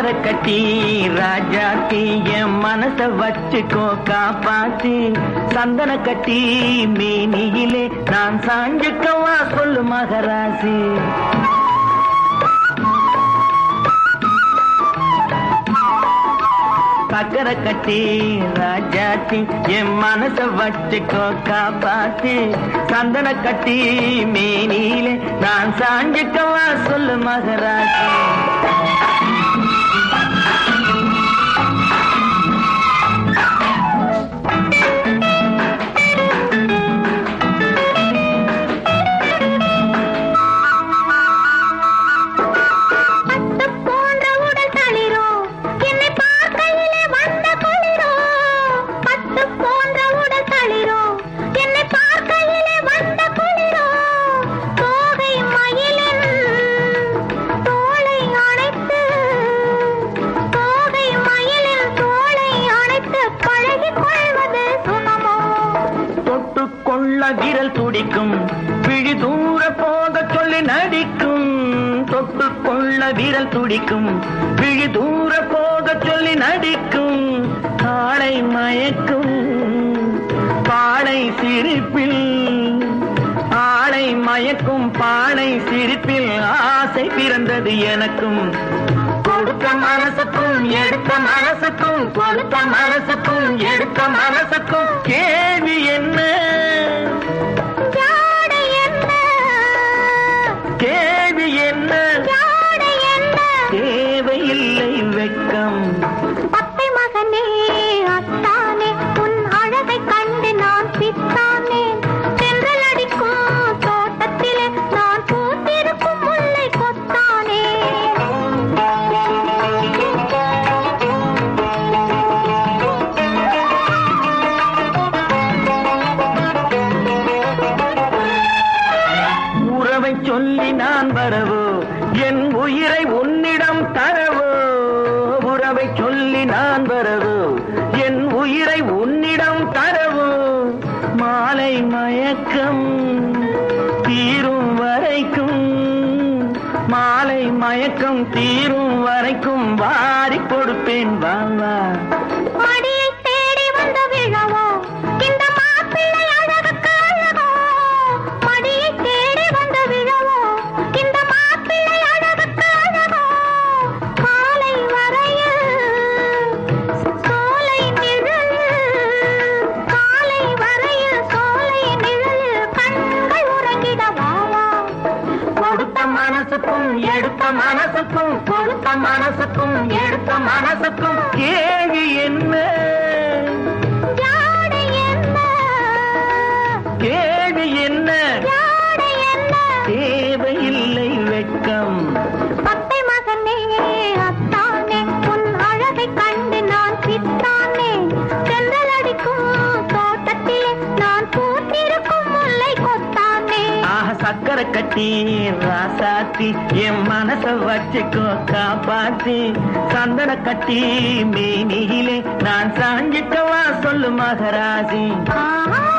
சக்கரை கட்டி ராஜாத்தி என் மனச வச்சுக்கோ காப்பாத்தி சந்தன கட்டி மேனியிலே நான் சாஞ்சுக்கவா சொல்லு மகராசி சக்கரை கட்டி ராஜாத்தி என் மனச வச்சுக்கோ காப்பாத்தி சந்தன கட்டி மேனியிலே நான் சாஞ்சுக்கவா சொல்லு மகராசி பட்டு போன்ற உடல் தளிரோ என்னை பார்க்கையிலே வந்த குளிரோ பட்டு போன்ற உடல் தளிரோ என்னை பார்க்கையிலே வந்த குளிரோ தோகை மயிலின் தோளை அணைத்து தோகை மயிலின் தோளை அணைத்து பழகிக் கொள்வது சுகமோ தொட்டு கொள்ள விரல் துடிக்கும் விழி தூர போக சொல்லி நடிக்கும் தொட்டு கொள்ள விரல் துடிக்கும் விழி தூர போக சொல்லி நடிக்கும் காளை மயக்கும் பாடை சிரிப்பில் ஆளை மயக்கும் பாடை சிரிப்பில் ஆசை பிறந்தது எனக்கும் கொடுத்த மனசுக்கும் எடுத்த மனசுக்கும் கொடுத்த மனசுக்கும் எடுத்த மனசுக்கும் கேள்வி என்ன ஜாடை என்ன கேள்வி என்ன ஜாடை என்ன தேவையில்லை வெட்கம் அத்தை மகனே அத்தானே உன் அழகை கண்டு நான் பித்தானே தென்றல் அடிக்கும் தோட்டத்திலே நான் பூத்திருக்கும் முல்லை கொத்தானே உறவை சொல்லி நான் வரவோ என் உயிரை உன்னிடம் தரவோ உறவை சொல்லி நான் வரவோ என் உயிரை உன்னிடம் தரவோ மாலை மயக்கம் தீரும் வரைக்கும் மாலை மயக்கம் தீரும் வரைக்கும் வாரி கொடுப்பேன் வா வா மடியை தேடி வந்த விழவோ இந்த மாப்பிள்ளை அழகுக்கு அழகோ மடியை தேடி வந்த விழவோ இந்த மாப்பிள்ளை அழகுக்கு அழகோ காலை வரையில் சோலை நிழல் காலை வரையில் சோலை நிழல் கண்கள் உறங்கிட வாவா கொடுத்த மனசுக்கும் எடுத்த மனசுக்கும் கொடுத்த மனசுக்கும் எடுத்த மனசுக்கும் கேள்வி என்ன ஜாடை என்ன கேள்வி என்ன ஜாடை என்ன தேவையில்லை வெட்கம் அத்தை மகனே அத்தானே உன் அழகை கண்டு நான் பித்தானே சென்றல் அடிக்கும் தோட்டத்திலே நான் பூத்திருக்கும் முல்லை கொத்தானே ஆக சக்கரை கட்டி ராசாத்தி என் மனச வச்சுக்கோ காப்பாத்தி சந்தன கட்டி மேனியிலே நான் சாஞ்சிக்கவா சொல்லு மகராசி ஆஹா